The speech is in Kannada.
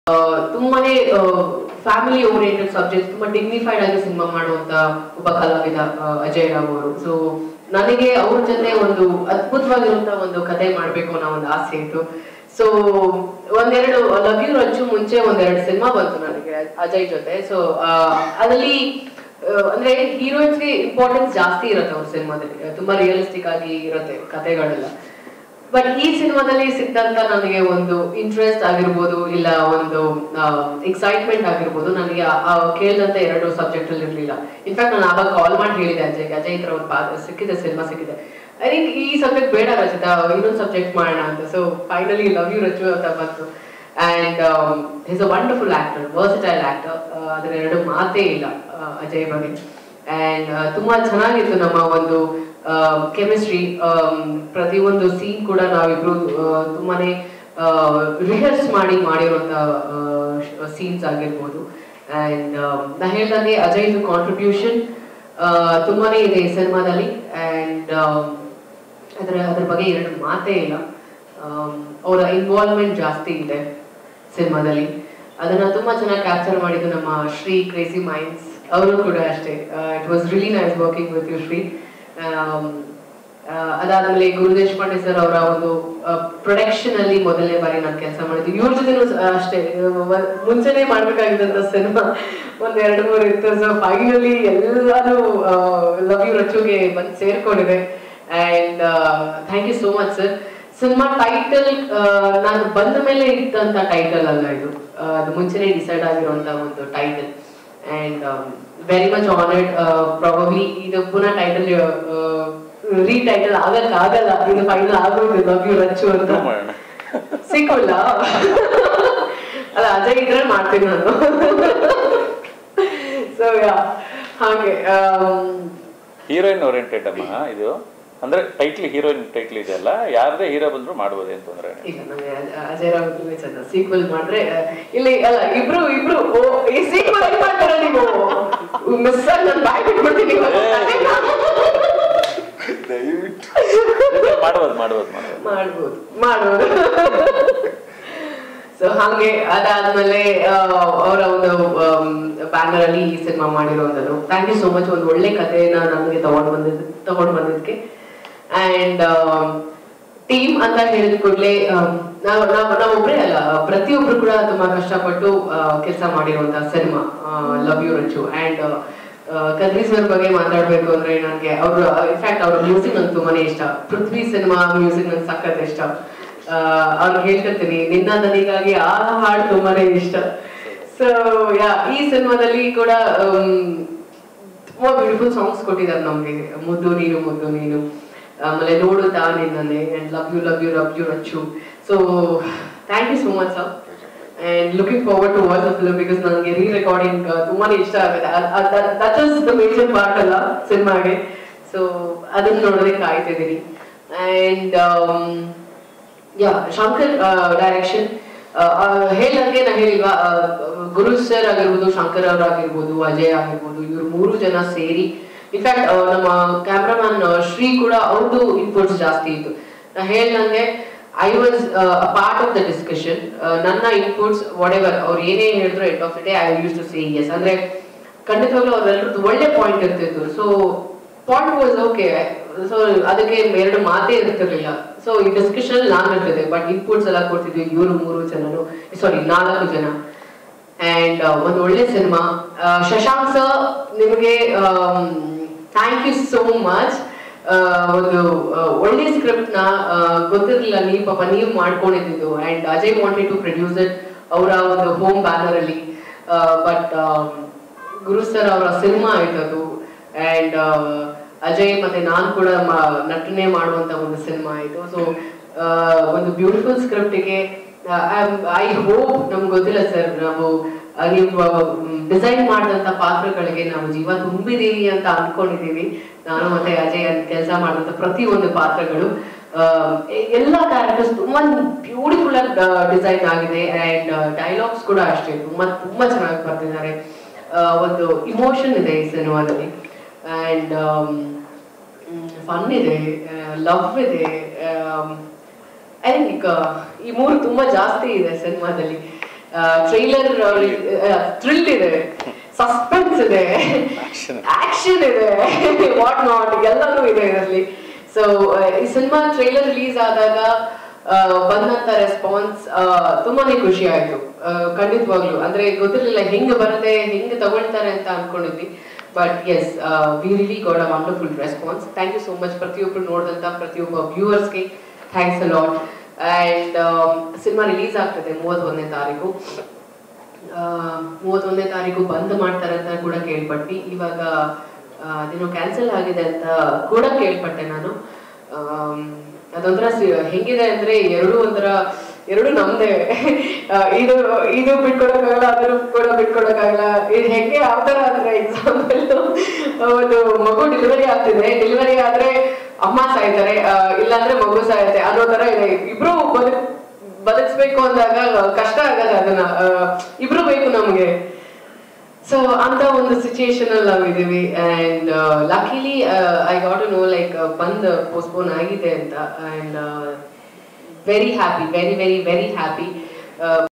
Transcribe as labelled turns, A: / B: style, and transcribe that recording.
A: ತುಂಬಾನೇ ಫ್ಯಾಮಿಲಿ ಓರಿಯೆಂಟೆಡ್ ಸಬ್ಜೆಕ್ಟ್ ತುಂಬಾ ಡಿಗ್ನಿಫೈಡ್ ಆಗಿ ಸಿನಿಮಾ ಮಾಡುವಂತ ಒಬ್ಬ ಕಲಾವಿದ ಆ, ಅಜಯ್ ರಾವ್ ಅವರು ಸೊ ನನಗೆ ಅವ್ರ ಜೊತೆ ಒಂದು ಅದ್ಭುತವಾಗಿರುವಂತ ಒಂದು ಕತೆ ಮಾಡ್ಬೇಕು ಅನ್ನೋ ಒಂದು ಆಸೆ ಇತ್ತು ಸೊ ಒಂದೆರಡು ಲವ್ ಯು ರಚ್ಚು ಮುಂಚೆ ಒಂದೆರಡು ಸಿನಿಮಾ ಬಂತು ನನಗೆ ಅಜಯ್ ಜೊತೆ ಸೊ ಅದರಲ್ಲಿ ಆ, ಅಂದ್ರೆ ಹೀರೋಯಿನ್ಸ್ಗೆ ಇಂಪಾರ್ಟೆನ್ಸ್ ಜಾಸ್ತಿ ಇರುತ್ತೆ ಅವ್ರ ಸಿನಿಮಾದಲ್ಲಿ ತುಂಬಾ ರಿಯಲಿಸ್ಟಿಕ್ ಆಗಿ ಇರುತ್ತೆ ಕತೆಗಳೆಲ್ಲ ಬಟ್ ಈ ಸಿನಿಮಾದಲ್ಲಿ ಸಿಕ್ತಂತ ನನಗೆ ಒಂದು ಇಂಟ್ರೆಸ್ಟ್ ಆಗಿರ್ಬೋದು ಇಲ್ಲ ಒಂದು ಎಕ್ಸೈಟ್ಮೆಂಟ್ ಆಗಿರ್ಬೋದು ನನಗೆ ಆ- ಆ ಕೇಳಿದಂತ ಎರಡು ಸಬ್ಜೆಕ್ಟ್ ಅಲ್ಲಿ ಇರ್ಲಿಲ್ಲ ಇನ್ಫ್ಯಾಕ್ಟ್ ನಾನು ಆವಾಗ ಕಾಲ್ ಮಾಡಿ ಹೇಳಿದೆ ಅಜಯ್ ಅಜಯ್ ಈ ತರ ಒಂದು ಪಾ- ಸಿಕ್ಕಿದೆ ಸಿನಿಮಾ ಸಿಕ್ಕಿದೆ ಐ ಥಿಂಕ್ ಈ ಸಬ್ಜೆಕ್ಟ್ ಬೇಡ ರಚಿತಾ ಇನ್ನೊಂದು ಸಬ್ಜೆಕ್ಟ್ ಮಾಡೋಣ ಅಂತ so finally love you Rachu ಅಂತ ಬಂತು and is a wonderful actor versatile actor ಅದ್ರ ಎರಡು ಮಾತೇ ಇಲ್ಲ ಆ, ಅಜಯ್ ಬಗ್ಗೆ ಅಂಡ್ ತುಂಬಾ ಚೆನ್ನಾಗಿತ್ತು ನಮ್ಮ ಒಂದು ಕೆಮಿಸ್ಟ್ರಿ ಪ್ರತಿಯೊಂದು ಸೀನ್ ಕೂಡ ನಾವಿಬ್ರು ಆ, ತುಂಬಾನೇ ರಿಹರ್ಸ್ ಮಾಡಿ ಮಾಡಿರುವಂತ ಸೀನ್ಸ್ ಆಗಿರ್ಬೋದು ಅಂಡ್ ನಾ ಹೇಳ್ದಂಗೆ ಅಜಯ್ದು ಕಾಂಟ್ರಿಬ್ಯೂಷನ್ ತುಂಬಾನೇ ಇದೆ ಈ ಸಿನಿಮಾದಲ್ಲಿ ಅಂಡ್ ಅದರ ಅದ್ರ ಬಗ್ಗೆ ಎರಡು ಮಾತೇ ಇಲ್ಲ ಅವರ ಇನ್ವಾಲ್ವ್ಮೆಂಟ್ ಜಾಸ್ತಿ ಇದೆ ಸಿನಿಮಾದಲ್ಲಿ ಅದನ್ನ ತುಂಬಾ ಚೆನ್ನಾಗಿ ಕ್ಯಾಪ್ಚರ್ ಮಾಡಿದ್ದು ನಮ್ಮ ಶ್ರೀ ಕ್ರೇಸಿ ಮೈಂಡ್ಸ್ ಅವರು ಕೂಡ ಅಷ್ಟೇ it was really nice working with you Shri um, ah, ಅದಾದ್ಮೇಲೆ ಗುರು ದೇಶಪಾಂಡೆ ಸರ್ ಅವರ ಒಂದು ಪ್ರೊಡಕ್ಷನ್ ಅಲ್ಲಿ ಮೊದಲನೇ ಬಾರಿ ನಾನು ಕೆಲಸ ಮಾಡಿದ್ದು ಇವ್ರ ಜೊತೆನೂ ಸ- ಅಷ್ಟೇ ವ- ಮುಂಚೆನೆ ಮಾಡ್ಬೇಕಾಗಿದ್ದಂತ ಸಿನಿಮಾ ಒಂದ್ ಎರಡು ಮೂರು ಇತ್ತು ಸೊ ಫೈನಲಿ ಎಲ್ಲಾನು ಲವ್ ಯು ರಚುಗೆ ಬಂದು ಸೇರ್ಕೊಂಡಿದೆ and thank you so much sir cinema title ನಾನು ಬಂದ ಮೇಲೆ ಇದ್ದಂತ ಟೈಟಲ್ ಅಲ್ಲ ಇದು ಆ, ಅದು ಮುಂಚೆನೆ ಡಿಸೈಡ್ ಆಗಿರುವಂತ ಒಂದು title and very much honoured probably ಇದು ಪುನಃ ಟೈಟಲ್ ರೀಟೈಟಲ್ ಆಗಕ್ ಆಗಲ್ಲ ಇದು ಫೈನಲ್ ಆಗೋದು ಲವ್ ಯು ರಚ್ಚು ಅಂತ
B: Prove ಮಾಡೋಣ
A: ಸಿಕ್ಕೋಲ್ಲ ಅಲ್ಲ ಅಜಯ್ ಇದ್ರೆ ಮಾಡ್ತೀನಿ ನಾನು ಸೊ ಯಾ ಹಾಗೆ ಆಮ್,
B: ಹೀರೋಯಿನ್ ಓರಿಯೆಂಟೆಡ್ ಅಮ್ಮ ಇದು ಅಂದ್ರೆ ಟೈಟ್ಲ್ ಹೀರೋಯಿನ್ ಟೈಟ್ಲ್ ಇದೆಯಲ್ಲ ಯಾರದೇ ಹೀರೋ ಬಂದ್ರು ಮಾಡ್ಬೋದೇನು ತೊಂದರೆ
A: ಇಲ್ಲ ನನಗೆ ಅಜ- ಅಜಯ್ ರಾವ್ ತುಂಬಾ ಚೆಂದ ಸೀಕ್ವಲ್ ಮಾಡ್ರೆ ಆ, ಇಲ್ಲಿ ಅಲ್ಲ ಇಬ್ರು ಇಬ್ರು ಓ ಈ ಸೀಕ್ವಲ್ ಹೆಂಗ್ ಮಾಡ್ತಾರ ನೀವು ಮಿಸ್ ಆಗಿ ನಾನು ಬಾಯ್ ಬಿಟ್ಬಿಡ್ತೀನಿ ಇವತ್ತು.
B: ಮಾಡ್ಬೋದು ಮಾಡ್ಬೋದು ಮಾಡ್ಬೋದು
A: ಮಾಡ್ಬೋದು ಮಾಡ್ಬೋದು ಸೊ ಹಾಗೆ ಅದಾದ್ಮೇಲೆ ಅವರ ಒಂದು ಬ್ಯಾನರ್ ಅಲ್ಲಿ ಈ ಸಿನಿಮಾ ಮಾಡಿರುವಂತದ್ದು ಥ್ಯಾಂಕ್ ಯು ಸೋ ಮಚ್ ಒಂದು ಒಳ್ಳೆ ಕಥೆನ ನಮಗೆ ತಗೊಂಡ್ ಬಂದಿದ್ ತಗೊಂಡ್ ಬಂದಿದ್ದಕ್ಕೆ ಅಂಡ್ ಟೀಮ್ ಅಂತ ಹೇಳಿದ ಕೂಡಲೇ ನಾವು ನಾವು ನಾವೊಬ್ರೇ ಅಲ್ಲ ಪ್ರತಿಯೊಬ್ರು ಕೂಡ ತುಂಬಾ ಕಷ್ಟಪಟ್ಟು ಕೆಲಸ ಮಾಡಿರುವಂತ cinema love you Rachu and Kadri sir ಬಗ್ಗೆ ಮಾತಾಡ್ಬೇಕು ಅಂದ್ರೆ ನನಗೆ ಅವರು ಇನ್ಫ್ಯಾಕ್ಟ್ ಅವ್ರ ಮ್ಯೂಸಿಕ್ ನಂಗೆ ತುಂಬಾನೇ ಇಷ್ಟ ಪೃಥ್ವಿ ಸಿನಿಮಾ ಮ್ಯೂಸಿಕ್ ನಂಗೆ ಸಖತ್ ಇಷ್ಟ ಅವ್ರಿಗೆ ಹೇಳ್ತಿರ್ತೀನಿ ನಿನ್ನ ನನಗಾಗಿ ಆ ಹಾಡು ತುಂಬಾನೇ ಇಷ್ಟ ಸೊ ಯಾ ಈ ಸಿನಿಮಾದಲ್ಲಿ ಕೂಡ ಆಮ್, ತುಂಬಾ ಬ್ಯೂಟಿಫುಲ್ ಸಾಂಗ್ಸ್ ಕೊಟ್ಟಿದ್ದಾರೆ ನಮ್ಗೆ ಮುದ್ದು ನೀನು ಮುದ್ದು ನೀನು ಆಮೇಲೆ ನೋಡು ತಾ ನಿನ್ನೆ and love you love you love you Rachu so thank you so much sir and looking forward to watch the film because ನನಗೆ ರೀ ರೆಕಾರ್ಡಿಂಗ್ ತುಂಬಾನೇ ಇಷ್ಟ ಆಗುತ್ತೆ that is the major part ಅಲ್ಲ ಸಿನಿಮಾಗೆ ಸೊ ಅದನ್ನ ನೋಡೋದಕ್ಕೆ ಕಾಯ್ತಿದ್ದೀನಿ ಅಂಡ್ ಯಾ ಶಂಕರ್ ಡೈರೆಕ್ಷನ್ ಹೇಳಂಗೆ ನಾ ಹೇಳಿಲ್ವಾ ಆ, ಗುರು ಸರ್ ಆಗಿರ್ಬೋದು ಶಂಕರ್ ಅವ್ರ ಆಗಿರ್ಬೋದು ಅಜಯ್ ಆಗಿರ್ಬೋದು ಇವ್ರು ಮೂರು ಜನ ಸೇರಿ ಇನ್ಫ್ಯಾಕ್ಟ್ ನಮ್ಮ ಕ್ಯಾಮ್ರಾಮನ್ ಶ್ರೀ ಕೂಡ ಅವ್ರದ್ದು ಇನ್ಪುಟ್ಸ್ ಜಾಸ್ತಿ ಇತ್ತು ನಾ ಹೇಳ್ದಂಗೆ I was part of the discussion ನನ್ನ ಇನ್ಪುಟ್ಸ್ ವಾಟ್ ಎವರ್ ಅವ್ರು ಏನೇ ಹೇಳಿದ್ರು end of the day I use to say yes ಅಂದ್ರೆ ಖಂಡಿತವಾಗ್ಲೂ ಅವ್ರೆಲ್ಲರದ್ದು ಒಳ್ಳೆ ಪಾಯಿಂಟ್ ಇರ್ತಿತ್ತು so point was okay so ಅದಕ್ಕೆ ಎರಡು ಮಾತೇ ಇರ್ತಿರ್ಲಿಲ್ಲ ಸೊ ಈ ಡಿಸ್ಕಷನ್ ನಾನು ಇರ್ತದೆ ಬಟ್ ಇನ್ಪುಟ್ಸ್ ಎಲ್ಲ ಕೊಡ್ತಿದ್ವಿ ಇವರು ಮೂರು ಜನನು ಸಾರಿ ನಾಲ್ಕು ಜನ ಅಂಡ್ ಒಂದು ಒಳ್ಳೆ ಸಿನಿಮಾ ಶಶಾಂಕ್ ಸರ್ ನಿಮಗೆ ಥ್ಯಾಂಕ್ ಯು ಸೋ ಮಚ್ ಒಂದು ಆ, ಒಳ್ಳೆ ಸ್ಕ್ರಿಪ್ಟ್ ನ ಆ, ಗೊತ್ತಿರ್ಲಿಲ್ಲ ನೀವು ಪಾಪ ನೀವು ಮಾಡ್ಕೊಂಡಿದ್ದು and Ajay wanted to produce it ಅವರ ಒಂದು ಹೋಮ್ ಬ್ಯಾನರ್ ಅಲ್ಲಿ ಬಟ್ ಗುರು ಸರ್ ಅವರ ಸಿನಿಮಾ ಆಯ್ತು ಅದು ಅಂಡ್ ಅಜಯ್ ಮತ್ತೆ ನಾನು ಕೂಡ ಮಾ- ನಟನೆ ಮಾಡುವಂತ ಒಂದು ಸಿನಿಮಾ ಆಯ್ತು ಸೊ ಒಂದು ಬ್ಯೂಟಿಫುಲ್ ಸ್ಕ್ರಿಪ್ಟಿಗೆ ಐ ಹೋಪ್ ನಮ್ಗೆ ಗೊತ್ತಿಲ್ಲ ಸರ್ ನಾವು ಆ, ನೀವು ಡಿಸೈನ್ ಮಾಡಿದಂತ ಪಾತ್ರಗಳಿಗೆ ನಾವು ಜೀವ ತುಂಬಿದೀವಿ ಅಂತ ಅನ್ಕೊಂಡಿದೀವಿ ನಾನು ಮತ್ತೆ ಅಜಯ್ ಕೆಲಸ ಮಾಡಿದಂತ ಪ್ರತಿ ಒಂದು ಪಾತ್ರಗಳು ಆ, ಎ- ಎಲ್ಲ ಕ್ಯಾರೆಕ್ಟರ್ಸ್ ತುಂಬಾ ಬ್ಯೂಟಿಫುಲ್ ಆಗಿ ಡಿಸೈನ್ ಆಗಿದೆ ಅಂಡ್ ಡೈಲಾಗ್ಸ್ ಕೂಡ ಅಷ್ಟೇ ತುಂಬಾ ತುಂಬಾ ಚೆನ್ನಾಗಿ ಬರ್ತಿದ್ದಾರೆ ಆ, ಒಂದು ಇಮೋಷನ್ ಇದೆ ಈ ಸಿನಿಮಾದಲ್ಲಿ ಅಂಡ್ ಫನ್ ಇದೆ ಲವ್ ಇದೆ ಐ ಥಿಂಕ್ ಈ ಮೂರು ತುಂಬಾ ಜಾಸ್ತಿ ಇದೆ ಸಿನಿಮಾದಲ್ಲಿ ಟ್ರೈಲರ್ ಥ್ರಿಲ್ ಇದೆ ಸಸ್ಪೆನ್ಸ್ ಇದೆ
B: Action.
A: ಆಕ್ಷನ್ ಇದೆ ವಾಟ್ ನಾಟ್ ಎಲ್ಲನೂ ಇದೆ ಇದರಲ್ಲಿ ಸೊ ಈ ಸಿನಿಮಾ ಟ್ರೈಲರ್ ರಿಲೀಸ್ ಆದಾಗ ಆ, ಬಂದಂತ ರೆಸ್ಪಾನ್ಸ್ ತುಂಬಾನೇ ಖುಷಿ ಆಯ್ತು ಆ, ಖಂಡಿತವಾಗ್ಲು ಅಂದ್ರೆ ಗೊತ್ತಿರ್ಲಿಲ್ಲ ಹೆಂಗ್ ಬರುತ್ತೆ ಹೆಂಗ್ ತಗೊಳ್ತಾರೆ ಅಂತ ಅನ್ಕೊಂಡಿದ್ವಿ but yes we really got a wonderful response thank you so much ಪ್ರತಿಯೊಬ್ರು ನೋಡಿದಂತ ಪ್ರತಿಯೊಬ್ಬ ವ್ಯೂವರ್ಸ್ಗೆ thanks a lot and cinema release ಆಗ್ತದೆ ಮೂವತ್ತೊಂದನೇ ತಾರೀಕು ಆ, ಮೂವತ್ತೊಂದನೇ ತಾರೀಕು ಬಂದ್ ಮಾಡ್ತಾರೆ ಅಂತ ಕೂಡ ಕೇಳ್ಪಟ್ಟಿ ಇವಾಗ ಆ, ಅದೇನೋ ಕ್ಯಾನ್ಸಲ್ ಆಗಿದೆ ಅಂತ ಕೂಡ ಕೇಳ್ಪಟ್ಟೆ ನಾನು ಆಮ್, ಅದೊಂಥರ ಸಿ- ಹೆಂಗಿದೆ ಅಂದ್ರೆ ಎರಡು ಒಂಥರ ಎರಡು ನಮ್ದೇ ಆ, ಇದು ಇದು ಬಿಟ್ಕೊಡಕ್ಕಾಗಲ್ಲ ಅದ್ರ ಕೂಡ ಬಿಟ್ಕೊಡಕ್ಕಾಗಲ್ಲ ಇದು ಹೆಂಗೆ ಯಾವ ತರ ಅಂದ್ರೆ ಎಕ್ಸಾಂಪಲ್ ಒಂದು ಮಗು ಡೆಲಿವರಿ ಆಗ್ತಿದೆ ಡೆಲಿವರಿ ಆದ್ರೆ ಅಮ್ಮ ಸಾಯ್ತಾರೆ ಆ, ಇಲ್ಲಾಂದ್ರೆ ಮಗು ಸಾಯುತ್ತೆ ಅನ್ನೋ ತರ ಇದೆ ಇಬ್ರು ಬದುಕ್ ಬದುಕಿಸ್ಬೇಕು ಅಂದಾಗ ಕಷ್ಟ ಆಗತ್ತೆ ಅದನ್ನ ಆ, ಇಬ್ರು ಬೇಕು ನಮ್ಗೆ ಸೊ ಅಂತ ಒಂದು ಸಿಚುಯೇಷನ್ ಅಲ್ಲಿ ನಾವು ಇದೀವಿ and luckily I got no like ಬಂದ್ ಪೋಸ್ಟ್ಪೋನ್ ಆಗಿದೆ ಅಂತ and very happy very very very happy